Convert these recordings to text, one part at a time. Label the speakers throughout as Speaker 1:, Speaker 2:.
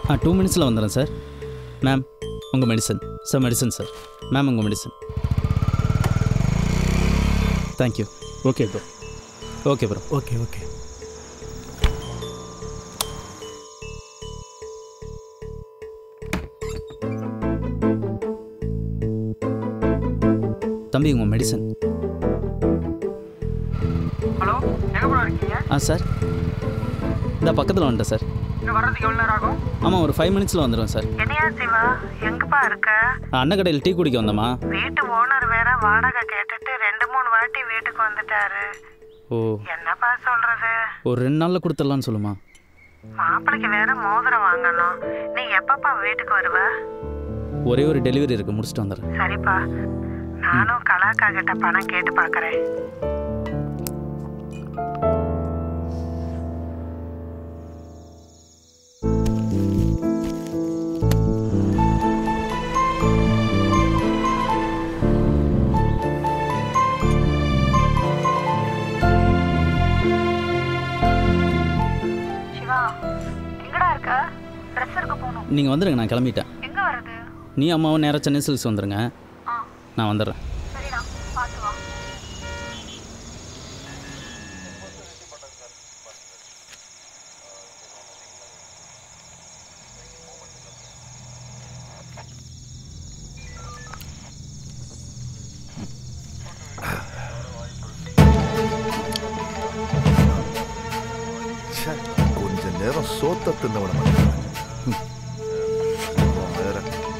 Speaker 1: ஆ two மினிட்ஸில் வந்துடுறேன் sir ma'am உங்கள் medicine sir medicine sir ma'am உங்கள் medicine thank you
Speaker 2: okay bro
Speaker 1: okay bro
Speaker 2: okay okay
Speaker 1: தம்பி உங்கள் மெடிசன்
Speaker 3: ஹலோ எங்கே ப்ரோ இருக்கீங்க
Speaker 1: ஆ சார் இந்த பக்கத்தில் வந்துட்டேன் சார்
Speaker 3: இங்கே வர்றதுக்கு எவ்வளோ நேரம் ஆகும்
Speaker 1: ஆமாம் ஒரு ஃபைவ் மினிட்ஸில் வந்துடுவேன் சார்
Speaker 4: என்னையா சிவா எங்கப்பா இருக்க
Speaker 1: அண்ணன் கடையில் டீ குடிக்க வந்தம்மா
Speaker 4: வீட்டு ஓனர் வேற வாடகை கேட்டுட்டு ரெண்டு மூணு வாட்டி வீட்டுக்கு வந்துட்டாரு
Speaker 1: ஓ
Speaker 4: என்னப்பா சொல்றது
Speaker 1: ஒரு ரெண்டு நாளில் கொடுத்துடலான்னு சொல்லுமா
Speaker 4: மாப்பிளைக்கு வேற மோதிரம் வாங்கணும் நீ எப்பப்பா வீட்டுக்கு வருவ
Speaker 1: ஒரே ஒரு டெலிவரி இருக்குது முடிச்சுட்டு வந்துடுறேன்
Speaker 4: சரிப்பா நானும் கலாக்கா கிட்ட பணம் கேட்டு பார்க்கறேன் சிவா எங்கடா இருக்க ட்ரெஸ் எடுக்க போகணும்
Speaker 1: நீங்கள் வந்துடுங்க நான் கிளம்பிட்டேன்
Speaker 4: எங்க வருது
Speaker 1: நீ அம்மாவும் நேராக சென்னை சில்ஸ் வந்துடுங்க
Speaker 4: ஆ
Speaker 1: நான் வந்துடுறேன்
Speaker 4: சரிடா பார்த்து வா
Speaker 5: ச்சே, கொஞ்ச நேரம் சோத்த தின்ன விட மாட்டேன் வேற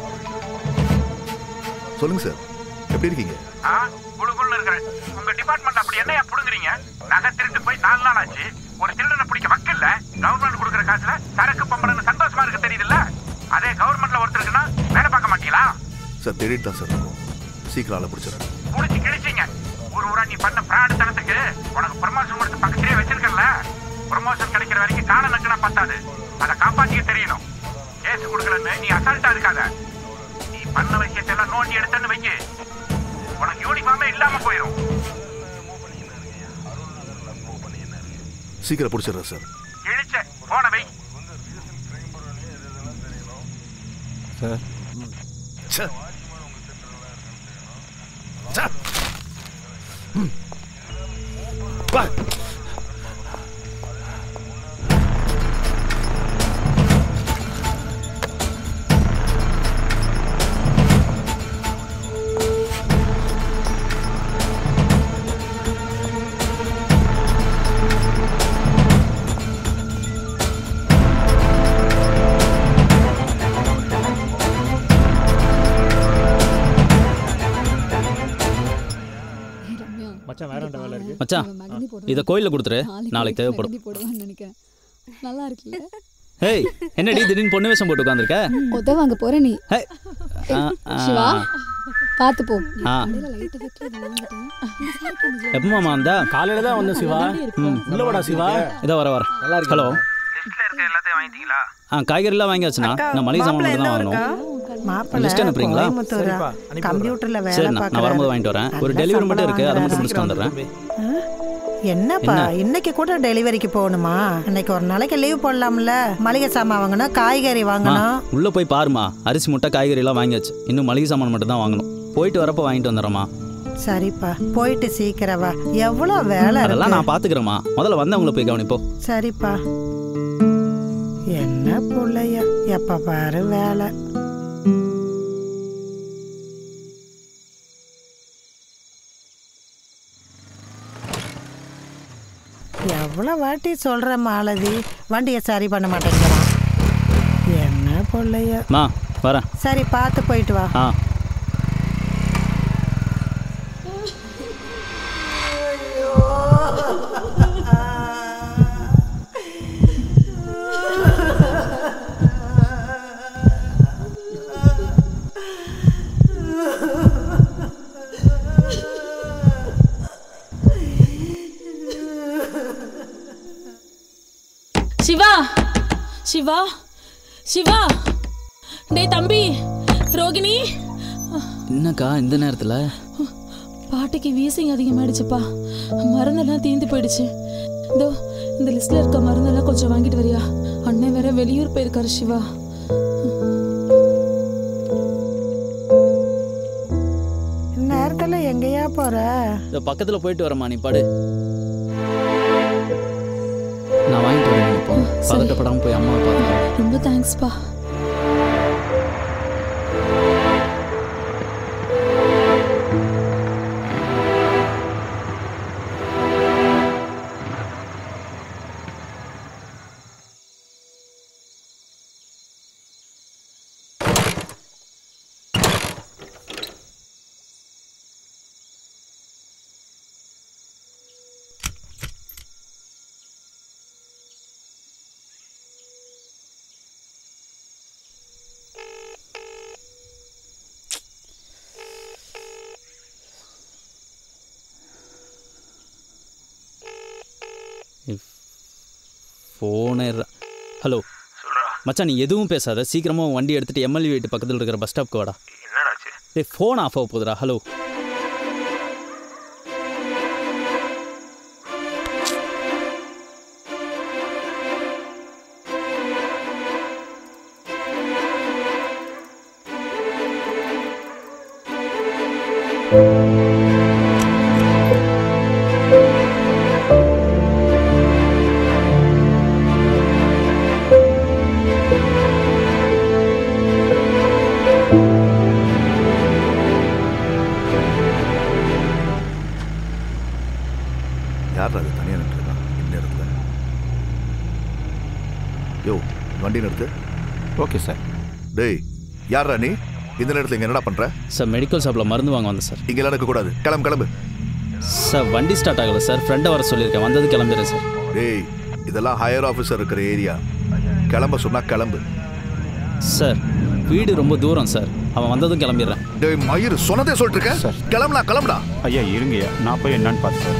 Speaker 5: சொல்லுங்க சார் எப்படி இருக்கீங்க
Speaker 3: ஆ குழுக்குள்ள இருக்கிறேன் உங்க டிபார்ட்மெண்ட் அப்படி என்னையா புடுங்குறீங்க நகை திருட்டு போய் நாலு நாள் ஆச்சு ஒரு திருடனை பிடிக்க வக்கில்ல கவர்மெண்ட் கொடுக்குற காசுல சரக்கு பம்பளன்னு சந்தோஷமா இருக்கு தெரியுதுல்ல அதே கவர்மெண்ட்ல ஒருத்தருக்குன்னா வேலை பார்க்க மாட்டீங்களா
Speaker 5: சார் தேடிட்டு தான் சார் இருக்கோம். சீக்கிரம் ஆளை பிடிச்சிடறேன்
Speaker 3: புடிச்சு கிழிச்சிங்க ஒரு ஊரா நீ பண்ண பிராடு தனத்துக்கு உனக்கு ப்ரமோஷன் கொடுத்து பக்கத்திலே வச்சிருக்கல ப்ரமோஷன் கிடைக்கிற வரைக்கும் காண நக்குனா பத்தாது அதை காப்பாத்திக்க தெரியணும் கேஸ் கொடுக்கலன்னு நீ அசால்ட்டா இருக்காத நீ பண்ண விஷயத்தெல்லாம் நோண்டி எடுத்தன்னு வைக்க உனக்கு யூனிஃபார்மே இல்லாம போயிடும்
Speaker 5: சீக்கிரம் பிடிச்சிடுறேன் சார்
Speaker 3: இழிச்ச போன வை
Speaker 5: சார் ச்சே. ச்சே. ம். வா.
Speaker 2: மச்சான் வேற என்ன வேலை இருக்கு
Speaker 1: மச்சான் இதை கோயிலில் கொடுத்துரு நாளைக்கு தேவைப்படும்
Speaker 6: போடுவான்னு நினைக்கிறேன் நல்லா இருக்குல்ல
Speaker 1: ஹேய் என்னடி திடீர்னு பொண்ணு வேஷம் போட்டு உட்காந்துருக்க
Speaker 6: உத வாங்க போற நீ சிவா பார்த்து போ
Speaker 1: ஆ
Speaker 6: லைட்டை வைக்க வாங்கிட்டேன்
Speaker 1: எப்பமாமா வந்தா
Speaker 2: காலையில தான் வந்தேன் சிவா
Speaker 1: ம்
Speaker 2: உள்ள வாடா சிவா
Speaker 1: இதோ வர வர
Speaker 2: நல்லா இருக்கு
Speaker 1: ஹலோ
Speaker 3: லிஸ்ட்ல இருக்க எல்லாத்தையும் வாங்கிட்டீங்களா
Speaker 1: ஆ காய்கறிலாம் வாங்கியாச்சுண்ணா நான் மளிகை சாமான் மட்டும் தான் வாங்கணும்
Speaker 4: மாப்பிள்ளை
Speaker 1: லிஸ்ட் அனுப்புறீங்களா
Speaker 4: கோயம்புத்தூரா
Speaker 2: சரிப்பா, அனுப்பி
Speaker 4: கம்ப்யூட்டர்ல வேலை
Speaker 1: சரி நான் நான் வரும்போது
Speaker 4: பார்க்கறாரு
Speaker 1: வாங்கிட்டு வரேன் ஒரு
Speaker 4: நல்ல
Speaker 1: டெலிவரி மட்டும் இருக்கு அதை
Speaker 4: சம்பளம்
Speaker 1: மட்டும் முடிச்சுட்டு வந்துடுறேன்
Speaker 4: என்னப்பா இன்னைக்கு கூட டெலிவரிக்கு போகணுமா இன்னைக்கு ஒரு நாளைக்கு லீவ் போடலாம்ல மளிகை சாமான் வாங்கணும் காய்கறி
Speaker 1: அம்மா,
Speaker 4: வாங்கணும்
Speaker 1: உள்ள போய் பாருமா அரிசி முட்டை காய்கறி எல்லாம் வாங்கியாச்சு இன்னும் மளிகை சாமான் மட்டும் தான் வாங்கணும் போயிட்டு வரப்போ வாங்கிட்டு வந்துடுறேம்மா
Speaker 4: சரிப்பா போயிட்டு சீக்கிரம் வா எவ்வளோ வேலை
Speaker 1: அதெல்லாம்
Speaker 4: இருக்கு
Speaker 1: நான் பாத்துக்கிறேம்மா முதல்ல வந்தவங்கள போய் கவனிப்போ
Speaker 4: சரிப்பா என்ன பிள்ளையா எப்ப பாரு வேலை எவ்வளோ வாட்டி சொல்ற மாலதி வண்டியை சரி பண்ண மாட்டேங்கிறான் என்ன பிள்ளையா
Speaker 1: மா வரேன்
Speaker 4: சரி பார்த்து போயிட்டு வா
Speaker 1: ஆ
Speaker 7: சிவா சிவா சிவா டேய் தம்பி ரோகிணி
Speaker 1: என்னக்கா இந்த நேரத்துல
Speaker 7: பாட்டிக்கு வீசிங் அதிகமாயிடுச்சுப்பா மருந்தெல்லாம் தீந்து போயிடுச்சு இதோ இந்த லிஸ்ட்ல இருக்க மருந்தெல்லாம் கொஞ்சம் வாங்கிட்டு வரியா அண்ணன் வேற வெளியூர் போயிருக்காரு சிவா
Speaker 4: நேரத்துல எங்கேயா போற
Speaker 1: இந்த பக்கத்தில் போயிட்டு வரேம்மா நீ படு நான் வாங்கிட்டு வரேன் நீ போ பதட்டப்படாமல் போய் அம்மாவை பார்த்து
Speaker 7: ரொம்ப தேங்க்ஸ்ப்பா
Speaker 1: ஃபோனே ஹலோ மச்சான் நீ எதுவும் பேசாத சீக்கிரமாக வண்டி எடுத்துட்டு எம்எல்ஏ வீட்டு பக்கத்தில் இருக்கிற பஸ் ஸ்டாப்க்கு வாடா
Speaker 3: என்னடாச்சு
Speaker 1: டேய் ஃபோன் ஆஃப் ஆக போகுதுடா ஹலோ
Speaker 5: யார் அது தனியாக நின்றுருக்கான் இந்த இடத்துல யோ வண்டி நிறுத்து
Speaker 8: ஓகே சார்
Speaker 5: டேய் யாரா நீ இந்த நேரத்தில் இங்கே என்னடா பண்ணுற
Speaker 1: சார் மெடிக்கல் ஷாப்பில் மருந்து வாங்க வந்தேன் சார்
Speaker 5: இங்கெல்லாம் இருக்கக்கூடாது கிளம்பு கிளம்பு
Speaker 1: சார் வண்டி ஸ்டார்ட் ஆகலை சார் ஃப்ரெண்டை வர சொல்லியிருக்கேன் வந்தது கிளம்பிடுறேன் சார்
Speaker 5: டேய் இதெல்லாம் ஹையர் ஆஃபீஸர் இருக்கிற ஏரியா கிளம்ப சொன்னா கிளம்பு
Speaker 1: சார் வீடு ரொம்ப தூரம் சார் அவன் வந்ததும் கிளம்பிடுறேன்
Speaker 5: டேய் மயிர் சொன்னதே சொல்லிட்டு இருக்க
Speaker 8: சார்.
Speaker 5: கிளம்புடா கிளம்புடா
Speaker 8: ஐயா இருங்கய்யா நான் போய் என்னன்னு பார்த்து சார்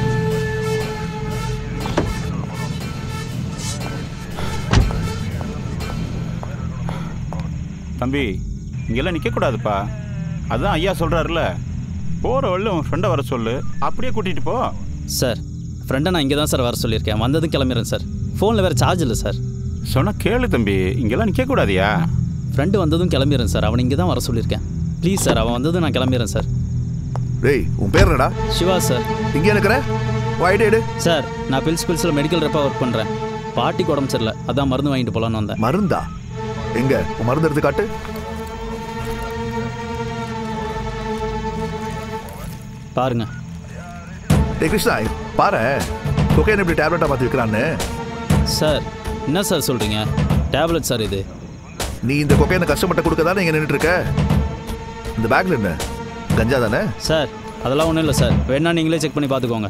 Speaker 8: தம்பி இங்கெல்லாம் நிற்கக்கூடாதுப்பா அதான் ஐயா சொல்கிறாருல போகிற வழியில் உன் ஃப்ரெண்டை வர சொல்லு அப்படியே கூட்டிகிட்டு போ
Speaker 1: சார் ஃப்ரெண்டை நான் இங்கே தான் சார் வர சொல்லியிருக்கேன் வந்ததும் கிளம்பிடுறேன் சார் ஃபோனில் வேறு சார்ஜ் இல்லை சார்
Speaker 8: சொன்னா கேளு தம்பி இங்கெல்லாம் நிற்கக்கூடாதியா
Speaker 1: ஃப்ரெண்டு வந்ததும் கிளம்பிடுறேன் சார் அவனை இங்கே தான் வர சொல்லியிருக்கேன் ப்ளீஸ் சார் அவன் வந்ததும் நான் கிளம்பிடுறேன் சார்
Speaker 5: டேய் உன் பேர் என்னடா
Speaker 1: சிவா சார்
Speaker 5: இங்கே இருக்கிற ஐடி எடு
Speaker 1: சார் நான் பில்ஸ் பில்ஸில் மெடிக்கல் ரெப்பாக ஒர்க் பண்ணுறேன் பாட்டிக்கு உடம்பு சரியில்லை அதான் மருந்து வாங்கிட்டு போகலான்னு வந்தேன்
Speaker 5: மருந்தா எங்க உன் மருந்து எடுத்து காட்டு
Speaker 1: பாருங்க
Speaker 5: டேய் கிருஷ்ணா பாரு கொக்கைன் எப்படி டேப்லெட்டாக மாற்றி வைக்கிறான்னு
Speaker 1: சார் என்ன சார் சொல்கிறீங்க டேப்லெட் சார் இது
Speaker 5: நீ இந்த கொக்கைனை கஷ்டப்பட்டு கொடுக்க தானே இங்கே நின்றுட்டு இருக்க இந்த பேக்ல என்ன கஞ்சா தானே
Speaker 1: சார் அதெல்லாம் ஒன்றும் இல்லை சார் வேணா நீங்களே செக் பண்ணி பார்த்துக்கோங்க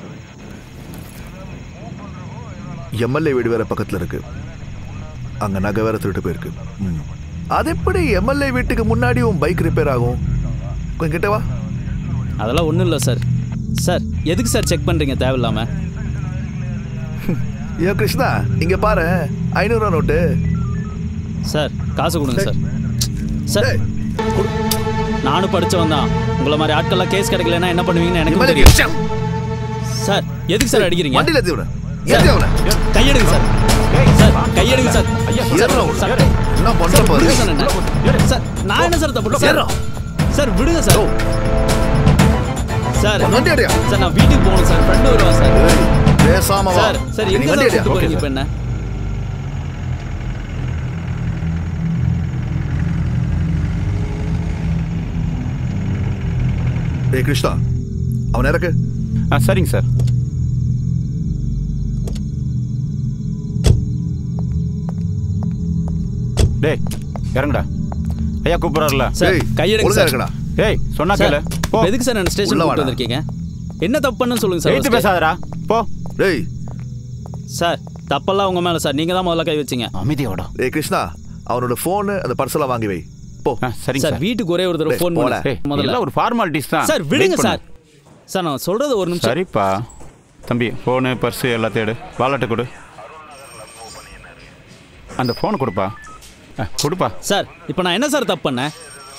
Speaker 5: எம்எல்ஏ வீடு வேற பக்கத்தில் இருக்கு அங்கே நகை வேற திருட்டு போயிருக்கு ம். அது எப்படி எம்எல்ஏ வீட்டுக்கு முன்னாடி உன் பைக் ரிப்பேர் ஆகும் கொஞ்சம் கிட்ட வா
Speaker 1: அதெல்லாம் ஒன்றும் இல்லை சார் சார் எதுக்கு சார் செக் பண்ணுறீங்க தேவையில்லாமல்
Speaker 5: ஐயோ கிருஷ்ணா இங்கே பாரு ஐநூறுரூவா நோட்டு
Speaker 1: சார் காசு கொடுங்க சார் சார்
Speaker 5: டேய், கொடு.
Speaker 1: நானும் படிச்சவன் தான் உங்களை மாதிரி ஆட்கள்லாம் கேஸ் கிடைக்கலன்னா என்ன பண்ணுவீங்கன்னு எனக்கு
Speaker 5: எம்எல்ஏ
Speaker 1: தெரியும்
Speaker 5: கிருஷ்ணா,
Speaker 1: சார் எதுக்கு சார் அடிக்கிறீங்க
Speaker 5: வண்டியில் ஏற்றி விட ஏற்றி அவனை
Speaker 1: கையெடுங்க சார் சார் கையெடுங்க சார் சார்,
Speaker 5: ஏறுறா உள்ள.
Speaker 1: சார்,
Speaker 5: என்ன பண்ற பாரு
Speaker 1: விடுங்க சார் என்ன. சார் நான் என்ன சார் தப்பு சார்
Speaker 5: ஏறுறா.
Speaker 1: சார் விடுங்க சார் சார்
Speaker 5: வண்டி அடியா
Speaker 1: சார் நான் வீட்டுக்கு போகணும் சார் ஃப்ரெண்டு வருவான் சார்
Speaker 5: ஏய், பேசாம வா
Speaker 1: சார் சார்
Speaker 5: நீ
Speaker 1: எங்க
Speaker 5: வண்டி
Speaker 1: சார்
Speaker 5: அடியா
Speaker 1: கூட்டு போறீங்க இப்போ என்ன
Speaker 5: டேய் கிருஷ்ணா அவன் இறக்கு
Speaker 8: ஆ சரிங்க சார் டேய் இறங்குடா ஐயா கூப்பிட்றாருல
Speaker 1: சார்
Speaker 5: டேய்,
Speaker 1: கையெடுங்க
Speaker 5: ஒழுங்கா
Speaker 1: சார்
Speaker 5: இருக்கடா
Speaker 8: ஏய் சொன்னா
Speaker 1: சார்
Speaker 8: கேளு போ
Speaker 1: எதுக்கு சார் என்ன ஸ்டேஷன்
Speaker 5: உள்ள
Speaker 1: கூட்டு
Speaker 5: வாடா.
Speaker 1: வந்திருக்கீங்க என்ன தப்பு பண்ணுன்னு சொல்லுங்க சார்
Speaker 8: எழுத்து
Speaker 1: first.
Speaker 8: பேசாதடா போ
Speaker 5: டேய்
Speaker 1: சார் தப்பெல்லாம் உங்க மேல சார் நீங்க தான் முதல்ல கை வச்சீங்க
Speaker 8: அமைதியோட
Speaker 5: டேய் கிருஷ்ணா அவனோட ஃபோனு அந்த பர்செல்லாம் வாங்கி வை போ
Speaker 8: ஆ சரிங்க
Speaker 1: சார்
Speaker 8: சார்
Speaker 1: வீட்டுக்கு ஒரே ஒரு தடவை
Speaker 5: டேய்,
Speaker 1: ஃபோன்
Speaker 5: போடா.
Speaker 8: ஏய்,
Speaker 1: பண்ணி முதல்ல
Speaker 8: எல்லாம் ஒரு ஃபார்மாலிட்டிஸ் தான்
Speaker 1: சார் விடுங்க
Speaker 8: Wait பண்ணு.
Speaker 1: சார் சார் நான் சொல்றது ஒரு நிமிஷம்
Speaker 8: சரிப்பா தம்பி ஃபோனு பர்ஸு எல்லாத்தையும் எடு வாலெட்டை கொடு அந்த ஃபோனை கொடுப்பா ஆ, கொடுப்பா
Speaker 1: சார் இப்போ நான் என்ன சார் தப்பு பண்ணேன்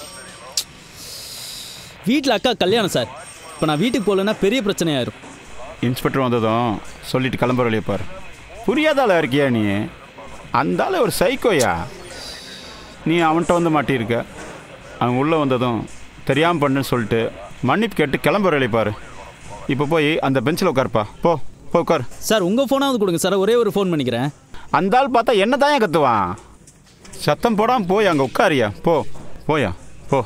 Speaker 1: வீட்டில் அக்கா கல்யாணம் சார் இப்போ நான் வீட்டுக்கு போகலன்னா பெரிய பிரச்சனையாயிரும்
Speaker 8: இன்ஸ்பெக்டர் வந்ததும் சொல்லிட்டு கிளம்புற வழியை பாரு புரியாத ஆளா இருக்கியா நீ அந்த ஆளு ஒரு சைக்கோயா நீ அவன்கிட்ட வந்து மாட்டியிருக்க அவன் உள்ளே வந்ததும் தெரியாமல் பண்ணுன்னு சொல்லிட்டு மன்னிப்பு கேட்டு கிளம்புற வேலையை பாரு இப்போ போய் அந்த பெஞ்சில் உட்காருப்பா போ போ உட்கார்
Speaker 1: சார் உங்கள் ஃபோனாவது கொடுங்க சார் ஒரே ஒரு ஃபோன் பண்ணிக்கிறேன்
Speaker 8: அந்த ஆள் பார்த்தா என்ன தான் கத்துவான் சத்தம் போடாமல் போய் அங்கே உட்காரியா போ போயா போ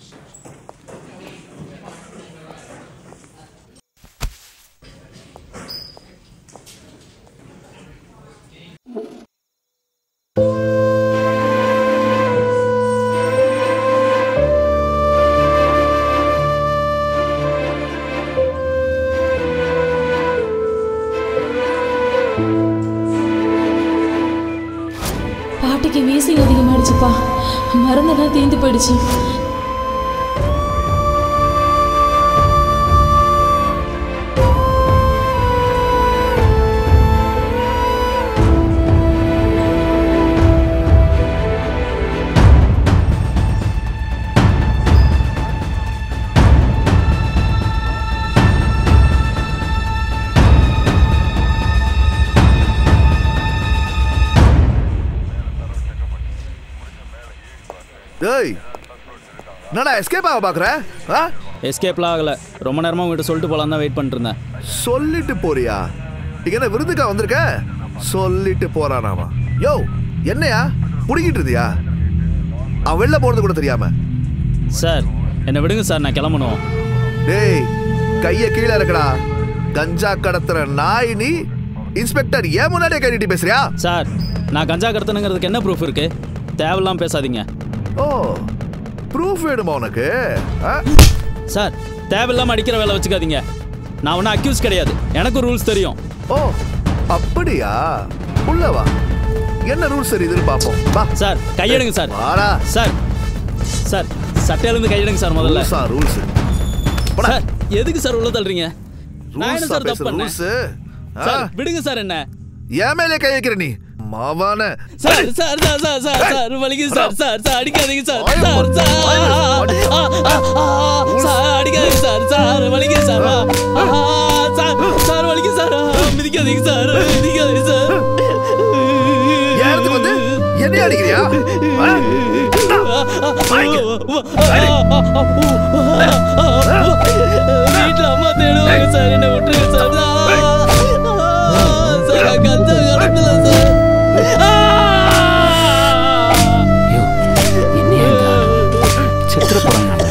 Speaker 7: பாட்டிக்கு வீசிங் அதிகமாயிடுச்சுப்பா மருந்தெல்லாம் தீந்து போயிடுச்சு
Speaker 5: டேய் என்னடா எஸ்கேப் ஆக பார்க்குற ஆ
Speaker 1: எஸ்கேப்லாம் ஆகலை ரொம்ப நேரமாக உங்கள்கிட்ட சொல்லிட்டு போகலாம் தான் வெயிட் பண்ணிட்டு இருந்தேன்
Speaker 5: சொல்லிட்டு போறியா இங்க என்ன விருதுக்கா வந்திருக்க சொல்லிட்டு போறானாமா யோ என்னையா புடிக்கிட்டு இருந்தியா அவன் வெளில போறது கூட தெரியாம
Speaker 1: சார் என்னை விடுங்க சார் நான் கிளம்பணும்
Speaker 5: டேய் கைய கீழே இருக்கடா கஞ்சா கடத்துற நாய் நீ இன்ஸ்பெக்டர் ஏன் முன்னாடியே கைட்டு பேசுறியா
Speaker 1: சார் நான் கஞ்சா கடத்தணுங்கிறதுக்கு என்ன ப்ரூஃப் இருக்கு தேவையில்லாம் பேசாதீங்க
Speaker 5: ஓ ப்ரூஃப் வேணுமா உனக்கு ஆ?
Speaker 1: சார் தேவையில்லாம அடிக்கிற வேலை வச்சுக்காதீங்க நான் ஒன்றும் அக்யூஸ் கிடையாது எனக்கு ரூல்ஸ் தெரியும்
Speaker 5: ஓ அப்படியா உள்ள வா என்ன ரூல்ஸ் தெரியுதுன்னு பாப்போம் வா
Speaker 1: சார் கையெடுங்க சார்
Speaker 5: வாடா
Speaker 1: சார் சார் சட்டையிலேருந்து கையெடுங்க சார் முதல்ல
Speaker 5: ரூல்ஸா ரூல்ஸ் போடா
Speaker 1: சார் எதுக்கு சார் உள்ள தள்ளுறீங்க நான் என்ன
Speaker 5: ரூல்ஸா
Speaker 1: சார் தப்பு
Speaker 5: பேசுற
Speaker 1: பண்ணேன்
Speaker 5: ரூல்ஸ்
Speaker 1: சார் விடுங்க சார் என்ன
Speaker 5: என் மேலே கை வைக்கிற நீ மாவான
Speaker 1: sir sir sir sir sir sir வலிக்குது சார் சார் சார் அடிக்காதீங்க சார்
Speaker 5: வாயை
Speaker 1: சார்
Speaker 5: மூடு,
Speaker 1: சார்
Speaker 5: வாயை மூடு.
Speaker 1: ஆ, ஆ, ஆ, ஆ, சார் அடிக்காதீங்க சார் சார் வலிக்குது சார் ஆ, ஆ, சார் சார் வலிக்குது சார் ஆ, மிதிக்காதீங்க சார் மிதிக்காதீங்க சார்
Speaker 5: என் இடத்துக்கு வந்து என்னைய அடிக்கிறியா ஆ?
Speaker 1: வீட்டுல அம்மா தேடுவாங்க சார் என்ன விட்டுருங்க சார் சார் நான் கஞ்சா கடத்தல சார்
Speaker 2: செத்துற போறாங்க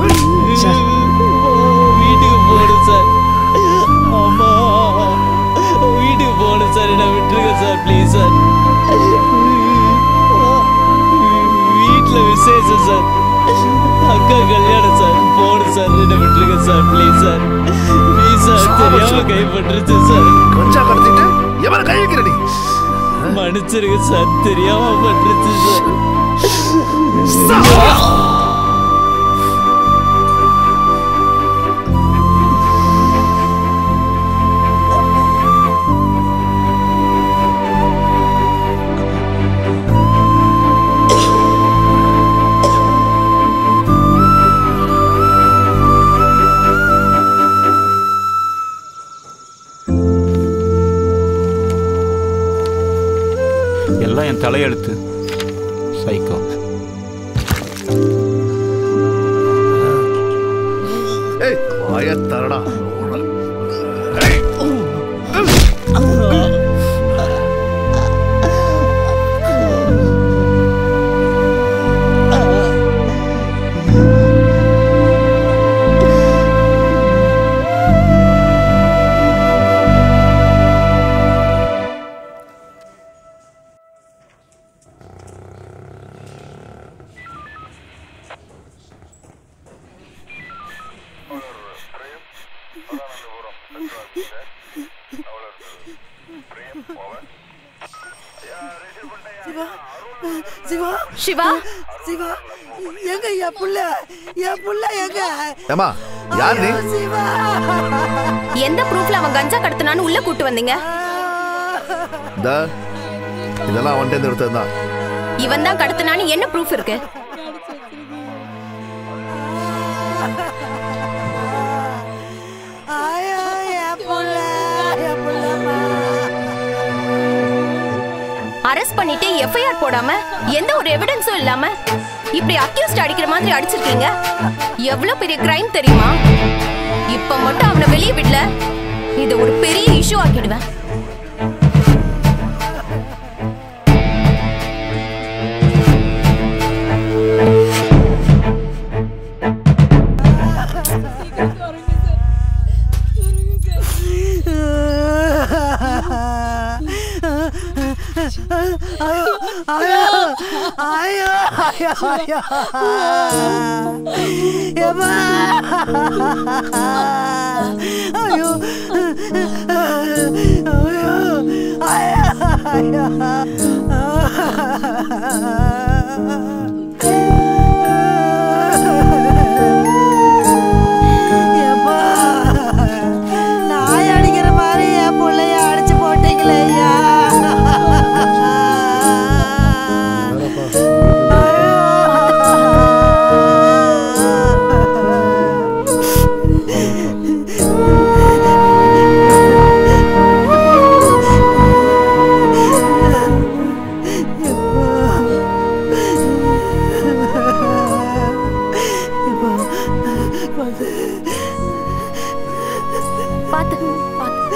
Speaker 1: வீட்டுக்கு போகணும் சார் அம்மா வீட்டுக்கு போகணும் சார் என்ன விட்டுருங்க சார் ப்ளீஸ் சார் வீட்டில் விசேஷம் சார் அக்கா கல்யாணம் சார் போகணும் சார் என்ன விட்டுருங்க sir please sir please sir தெரியாம கைப்பற்றுச்சு சார்
Speaker 5: கஞ்சா கடத்திட்டு எவன கை வைக்கிற நீ
Speaker 1: மன்னிச்சிருங்க சார் தெரியாம பட்டுருச்சு சார்
Speaker 8: எல்லாம் என் தலையெழுத்து சைக்கோ
Speaker 5: ஏய் வாய தரடா
Speaker 4: சிவா
Speaker 9: சிவா
Speaker 4: சிவா எங்க என் புள்ள என் புள்ள எங்க
Speaker 5: ஏமா யார் நீ
Speaker 4: சிவா
Speaker 9: எந்த ப்ரூஃப்ல அவன் கஞ்சா கடத்தினான்னு உள்ள கூட்டு வந்தீங்க
Speaker 5: இந்த இதெல்லாம் அவன்கிட்ட இருந்து எடுத்தது தான்
Speaker 9: இவன் தான் கடத்தினான்னு என்ன ப்ரூஃப் இருக்கு
Speaker 4: ஐயோ என் புள்ள என் புள்ளம்மா
Speaker 9: அரெஸ்ட் பண்ணிட்டு எஃப்ஐஆர் போடாம எந்த ஒரு எவிடன்ஸும் இல்லாம இப்படி அக்யூஸ்ட் அடிக்கிற மாதிரி அடிச்சிருக்கீங்க எவ்வளவு பெரிய கிரைம் தெரியுமா இப்ப மட்டும் அவனை வெளியே விடல இதை ஒரு பெரிய இஷ்யூ ஆக்கிடுவேன்
Speaker 4: ஐயோ ஐயோ ஐயோ ஐயோ ஏம்மா ஐயோ ஐயோ ஐயோ ஏப்பா, நாய் அடிக்கிற மாதிரி என் பிள்ளைய அடிச்சு போட்டீங்களே ஐயா
Speaker 9: பாத்து பாத்து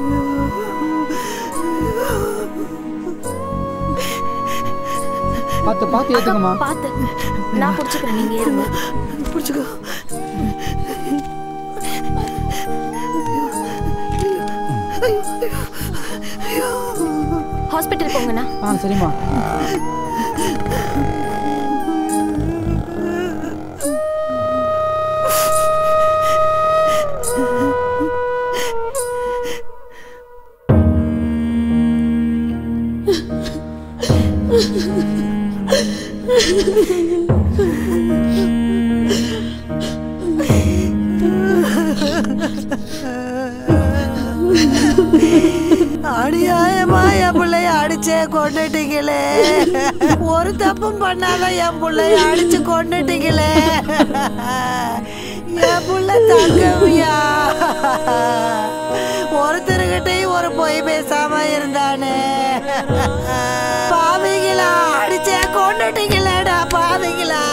Speaker 2: பார்த்து பார்த்து ஏற்றுங்கம்மா
Speaker 9: பாத்து நான் புடிச்சுக்கிறேன் நீங்க ஏறுங்க
Speaker 4: பிடிச்சிக்கோ
Speaker 9: ஹாஸ்பிட்டல் போங்கண்ணா
Speaker 2: ஆ சரிம்மா
Speaker 4: அடியாயமா என் பிள்ளைய அடிச்சே கொண்டுட்டீங்களே ஒரு தப்பும் பண்ணாத என் பிள்ளைய அடிச்சு கொண்டுட்டீங்களே என் புள்ள தங்கவியா ஒருத்தருகிட்டையும் ஒரு பொய் பேசாம இருந்தானே பாவிங்களா அடிச்சே கொண்டுட்டீங்களேடா பாவிங்களா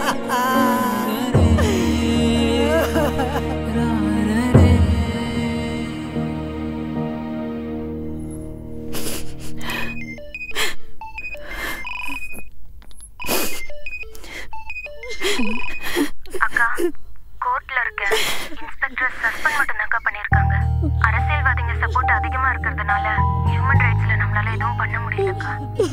Speaker 10: அக்கா கோர்ட்ல இருக்க இன்ஸ்பெக்டர் சஸ்பெண்ட் மட்டும் தான்க்கா பண்ணிருக்காங்க அரசியல்வாதிங்க சப்போர்ட் அதிகமா இருக்கிறதுனால ஹியூமன் ரைட்ஸ்ல நம்மளால எதுவும் பண்ண முடியலக்கா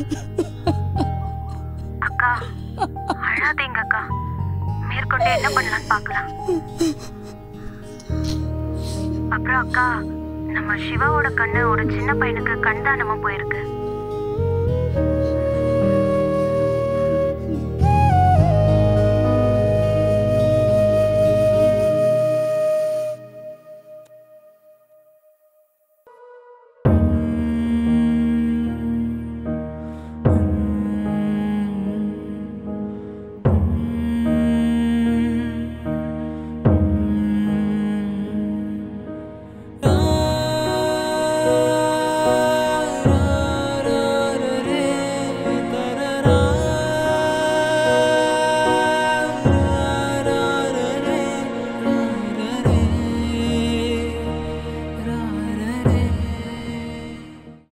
Speaker 10: அக்கா அழாதீங்க அக்கா மேற்கொண்டு என்ன பண்ணலாம்னு பார்க்கலாம் அப்புறம் அக்கா நம்ம சிவாவோட கண்ணு ஒரு சின்ன பையனுக்கு கண் தானமா போயிருக்கு